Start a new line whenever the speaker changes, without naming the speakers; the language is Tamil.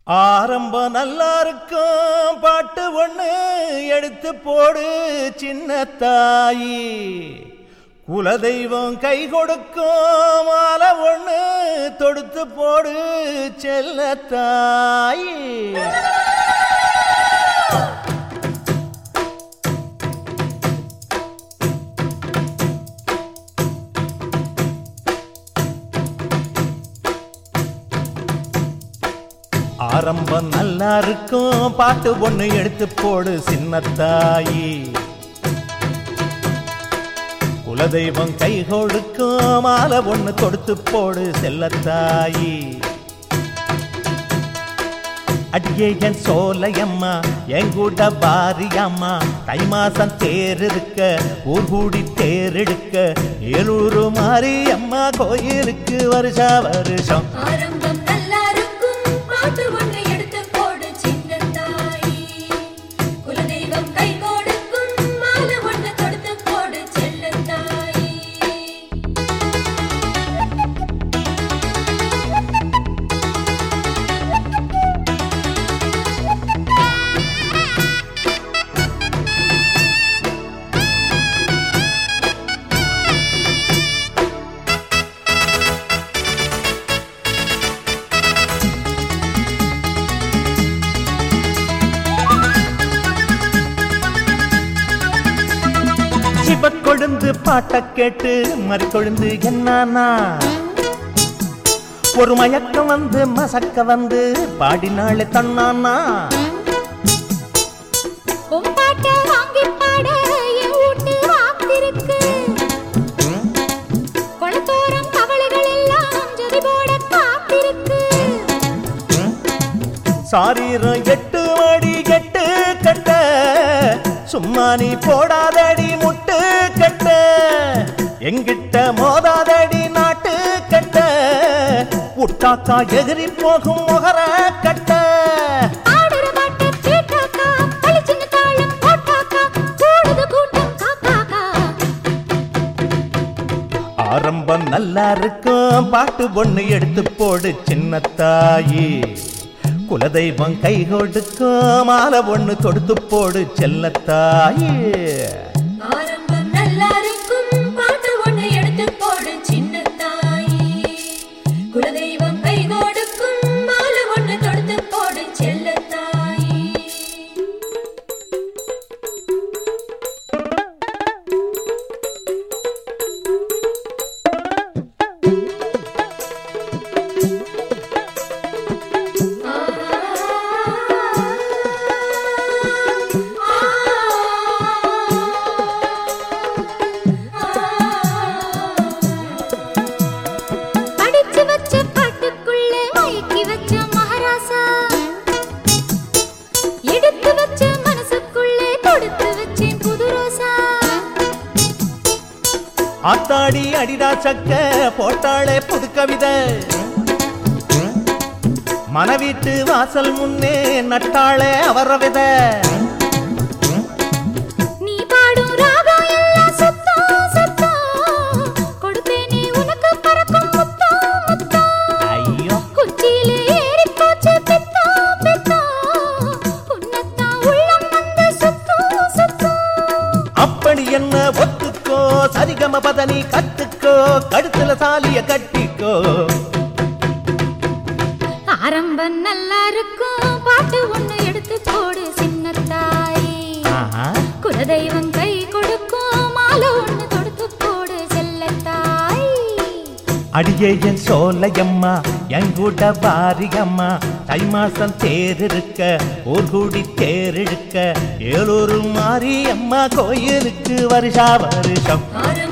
ஆரம்பம் நல்லா இருக்கும் பாட்டு ஒண்ணு எடுத்து போடு சின்ன தாயி குலதெய்வம் கை கொடுக்கும் மாலை ஒண்ணு தொடுத்து போடு செல்ல தாயி ஆரம்பம் நல்லா இருக்கும் பாட்டு ஒண்ணு எடுத்து போடு சின்னத்தாயி குலதெய்வம் கை கொடுக்கும் மாலை ஒண்ணு தொடுத்து போடு செல்லத்தாயி அடியே என் சோலையம்மா என் கூட பாரியம்மா தை மாசம் தேர் இருக்க ஊர் கூடி தேர் எடுக்க ஏலூரு மாரியம்மா கோயிலுக்கு வருஷா வருஷம்
ஆரம்பம் நல்லா இருக்கும் பாட்டு ஒன்று எடுத்து போடு சின்ன தாயி குலதெய்வம் கை கொடுக்கும் மாலை ஒன்று கொடுத்து போடு செல்ல தாயி
சிவ கொழுந்து பாட்ட கேட்டு மறி கொழுந்து என்னானா ஒரு மயக்கம் வந்து மசக்க வந்து பாடினாள் தன்னானா
உன் பாட்டை வாங்கி பாட என் வீட்டு வாத்திருக்கு குளத்தோரம் கவலைகள் எல்லாம் ஜதி போட காத்திருக்கு
சாரீரம் எட்டு அடி கெட்டு கட்ட சும்மா நீ போடாதடி முட்டு கட்ட எங்கிட்ட மோதாதடி நாட்டு கட்ட உட்டாக்கா எகிரி போகும் முகர கட்ட
ஆடுற பாட்டை கேட்டாக்கா பளிச்சுன்னு தாளம் போட்டாக்கா கூடுது கூட்டம் காக்காக்கா
ஆரம்பம் நல்லா இருக்கும் பாட்டு ஒண்ணு எடுத்து போடு சின்ன தாயி குலதெய்வம் கை கொடுக்கும் மாலை ஒண்ணு தொடுத்து போடு செல்லத்தாயி
ஆரம்பம் நல்லா இருக்கும் பாட்டு ஒண்ணு எடுத்து போடு சின்ன தாயி குலதெய்வம் கை கொடுக்கும் மாலை ஒண்ணு தொடுத்து போடு செல்ல தாயி படிச்சு வச்ச பாட்டுக்குள்ள மயக்கி வச்ச மகாராசா எடுத்து வச்ச மனசுக்குள்ளே கொடுத்து வச்சேன் புது ரோசா
ஆத்தாடி அடிடா சக்க போட்டாளே புது கவிதை மனவீட்டு வாசல் முன்னே நட்டாளே அவர வித
நீ பாடும் ராகம் எல்லாம் சுத்தம் சுத்தம் கொடுப்பேனே உனக்கு பறக்கும் முத்தம் முத்தம்
ஐயோ
குச்சியிலே ஏறி போச்சு பித்தம் பித்தம் உன்னத்தான் உள்ளம் வந்து சுத்தம் சுத்தம்
அப்படி என்ன ஒத்துக்கோ சரிகம பதனி கத்துக்கோ கழுத்துல சாலிய கட்டிக்கோ
ஆரம்பம் நல்லா இருக்கும் பாட்டு ஒண்ணு எடுத்து போடு சின்ன தாய்
ஆஹா.
குலதெய்வம் கை கொடுக்கும் மாலை ஒண்ணு தொடுத்து போடு செல்ல தாய்
அடியே என் சோலையம்மா என் கூட பாரியம்மா தை மாசம் தேர் இருக்க ஊர் கூடி தேர் இழுக்க ஏலூர் மாரியம்மா கோயிலுக்கு வருஷா வருஷம்
ஆரம்பம்